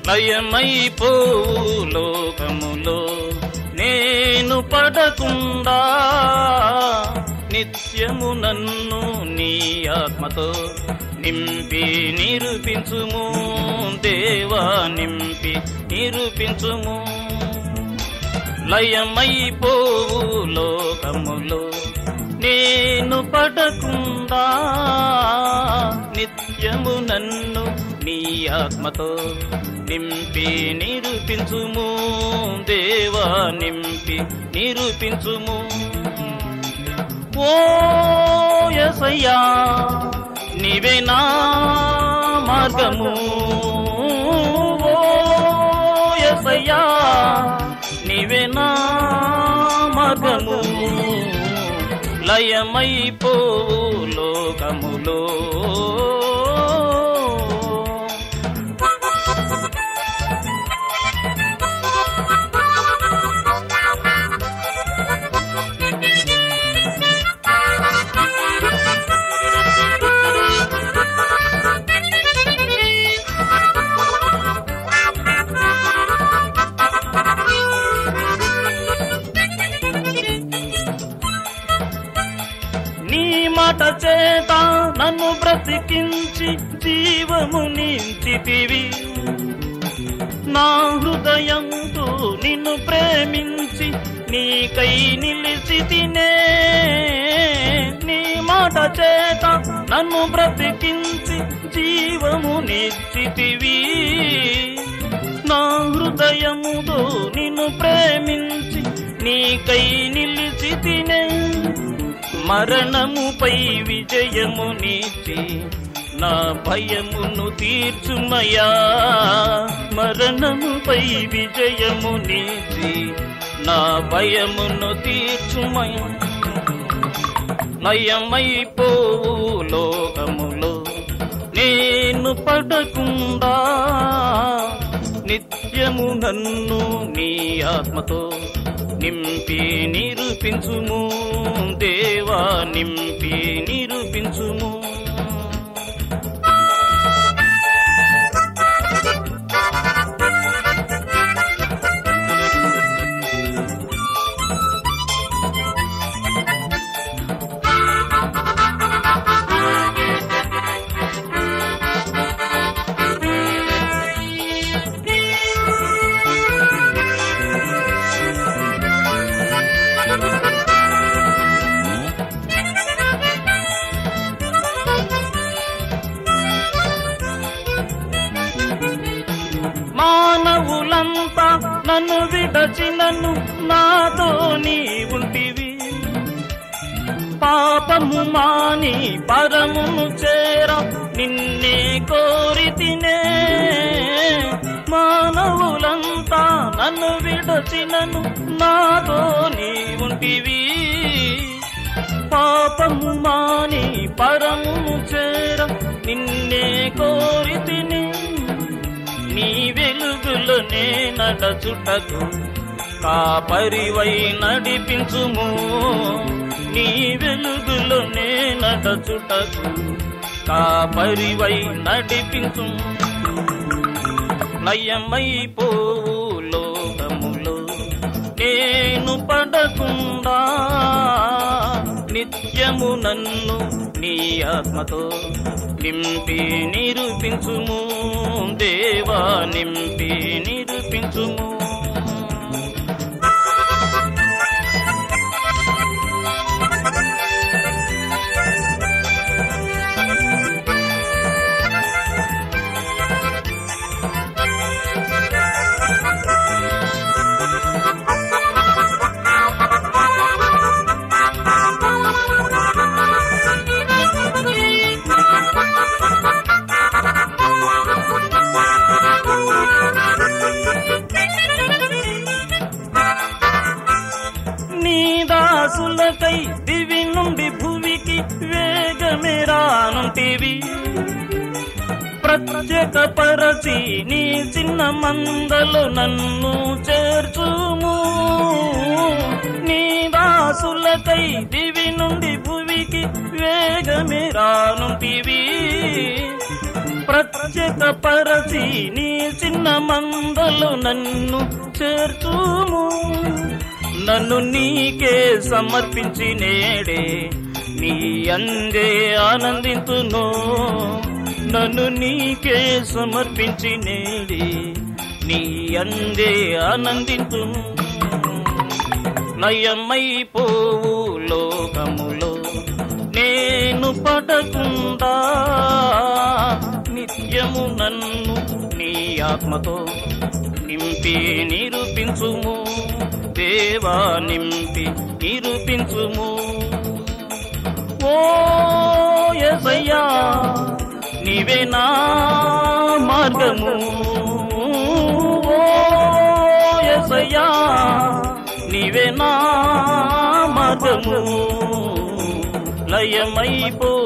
లయమైపోవు లోకములో నేను పడకుండా నిత్యము నన్ను నీ ఆత్మతో నింపి నిరూపించుము దేవా నింపి నిరూపించుము లయమైపోవు లోకములో నేను పడకుండా నిత్యము నన్ను నీ ఆత్మతో నింపి నిరూపించుము దేవా నింపి నిరూపించుము ఓ యసయ్యా నీవే నా మార్గము ఓ యసయ్యా నీవే నా మార్గము లయమైపోవు లోకములో నీ మాట చేత నన్ను బ్రతికించి జీవము నించితివి నా హృదయంతో నిన్ను ప్రేమించి నీకై నిలిచి తినే నీ మాట చేత నన్ను బ్రతికించి జీవము నిచ్చితివి నా హృదయముతో నిన్ను ప్రేమించి నీకై నిలిచి తినే మరణముపై విజయము నీచి నా భయమును తీర్చుమయా మరణముపై విజయము నీచి నా భయమును తీర్చుమయా నయమైపోవు లోకములో నేను పడకుండా నిత్యము నన్ను నీ ఆత్మతో నింపి నిరూపించుము దేవా నింపి నిరూపించుము మానవులంతా నన్ను విడచినను నాతో నీ ఉంటివి పాపము మాని పరమును చేర నిన్నే కోరి తినే మానవులంతా నన్ను విడచినను నాతో నీ ఉంటివి పాపము మాని పరమును చేర నిన్నే కోరి తిని నీ వెలుగులోనే నడచుటకు కాపరివై నడిపించుము నీ వెలుగులోనే నడచుటకు కాపరివై నడిపించుము నయమైపోవు లోకములో నేను పడకుండా నిత్యము నన్ను నీ ఆత్మతో నింపి నిరూపించుము దేవా నింపి నిరూపించుము నీ దాసులకై దివి నుండి భువికి వేగమే రానుంటివి ప్రత్యేక పరచి నీ చిన్న మందలో నన్ను చేర్చుము నీ దాసులకై దివి నుండి భువికి వేగమే రానుంటివి ప్రత్యేక పరచి నీ చిన్న చిన్న మందలు నన్ను చేర్చుము నన్ను నీకే సమర్పించి నేడే నీ అందే ఆనందింతును నన్ను నీకే సమర్పించి నేడే నీ అందే ఆనందింతును నయమైపోవు లోకములో నేను పడకుండా నిత్యము నన్ను నీ ఆత్మతో నింపి నిరూపించుము దేవా నింపి నిరూపించుము ఓ ఎసయ్యా నీవే నా మార్గము ఓ ఎసయ్యా నీవే నా మార్గము లయమైపో